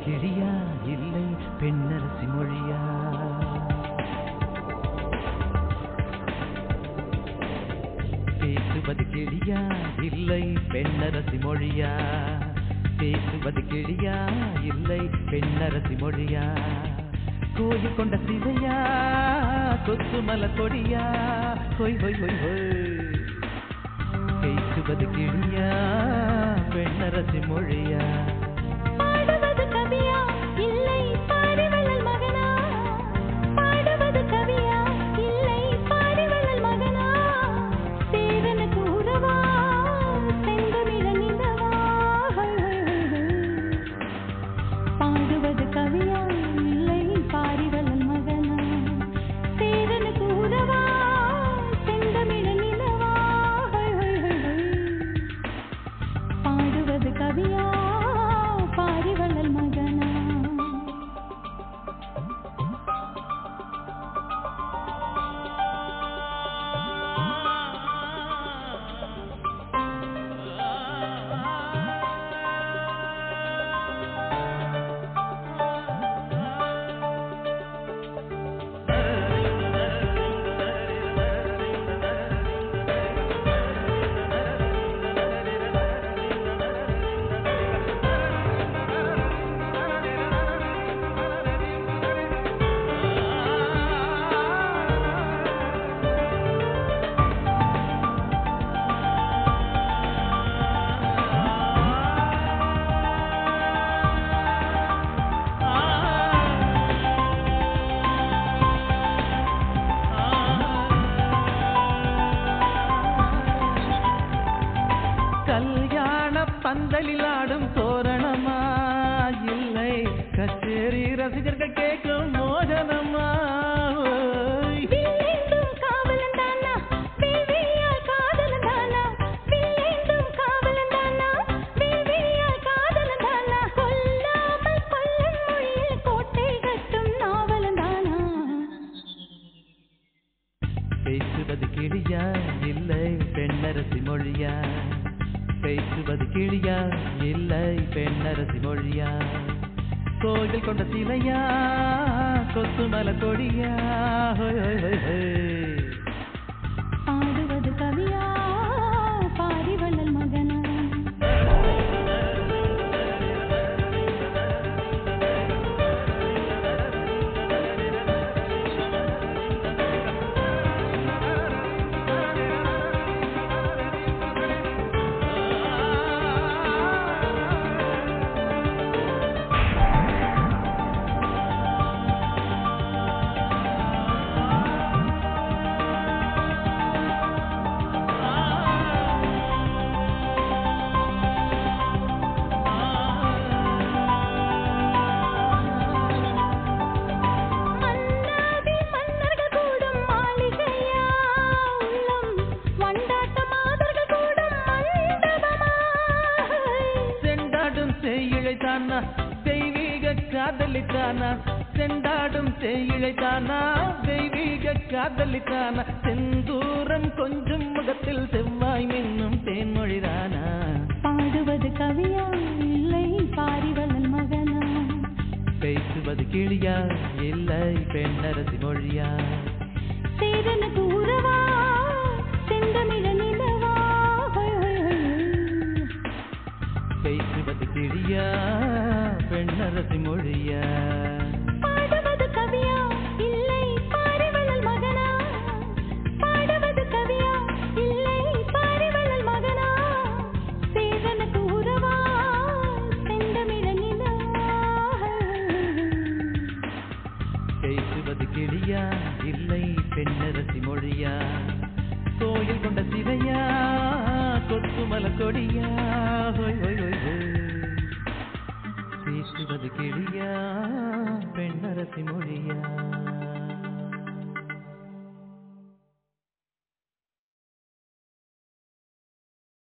கிழியா இல்லை பெண்ணரசி மொழியா பேசுவது கிழியா இல்லை பெண்ணரசி மொழியா பேசுவது கிழியா இல்லை பெண்ணரசி மொழியா கோயில் கொண்ட சிவையா கொத்து மல கொடியா ஹொய் ஹொய் ஹொய் ஹொய் பேசுவது கிழியா பெண்ணரசி மொழியா பாடுவது கவியா இல்லை பாரிவள்ளல் மகனா பாடுவது கவியா இல்லை பாரிவள்ளல் மகனா சேரனுக்கு உறவா செந்தமிழ நிலவா ஹொய் ஹொய் ஹொய் ஹொய். பாடுவது கவியா இல்லை பாரிவள்ளல் மகனா சேரனுக்கு உறவா செந்தமிழ நிலவா ஹொய் ஹொய் ஹொய் ஹொய். பாடுவது கவியா பாரிவள்ளல் மகனா கல்யாண பந்தலில் ஆடும் தோரணமா இல்லை கச்சேரி ரசிகர்கள் கேட்கும் மோகனமா ஓய். வில்லேந்தும் காவலன் தானா வில்விழியால் காதலன் தானா வில்லேந்தும் காவலன் தானா வில்விழியால் காதலன் தானா கொல்லாமல் கொல்லும் மொழியில் கோட்டை கட்டும் நாவலன் தானா பேசுவது கிளியா இல்லை பெண்ணரசி மொழியா பேசுவது கிளியா இல்லை பெண்ணரசி மொழியா கோயில் கொண்ட சிலையா கொத்துமல கொடியா ஹொய் ஹொய் ஹொய் ஹொய் பாடுவது கவியா பாரிவள்ளல் மகனா மன்னாதி மன்னர்கள் கூடும் மாளிகையா உள்ளம் வண்டாட்ட மாதர்கள் கூடும் மண்டபமா செண்டாடும் செய்யிழை தானா தெய்வீக காதலி தானா செண்டாடும் செய்யிழை தானா தெய்வீக காதலி தானா செந்தூரம் கொஞ்சம் முகத்தில் செவ்வாய் மின்னும் தேன்மொழிதானா பாடுவது கவியா இல்லை பாரிவள்ளல் மகனா பேசுவது கிளியா இல்லை பெண்ணரசி மொழியா சேரனுக்கு உறவா செந்தமிழ நிலவா ஹொய் ஹொய் ஹொய் ஹொய். பேசுவது கிளியா பெண்ணரசி மொழியா பாடுவது கவியா இல்லை பாரிவள்ளல் மகனா பாடுவது கவியா இல்லை பாரிவள்ளல் மகனா சேரனுக்கு உறவா செந்தமிழ நிலவா பேசுவது கிளியா இல்லை பெண்ணரசி மொழியா கோயில் கொண்ட சிலையா கொத்துமல கொடியா ஹொய் ஹொய் ஹொய் ஹொய் பேசுவது கிளியா பெண்ணரசி மொழியா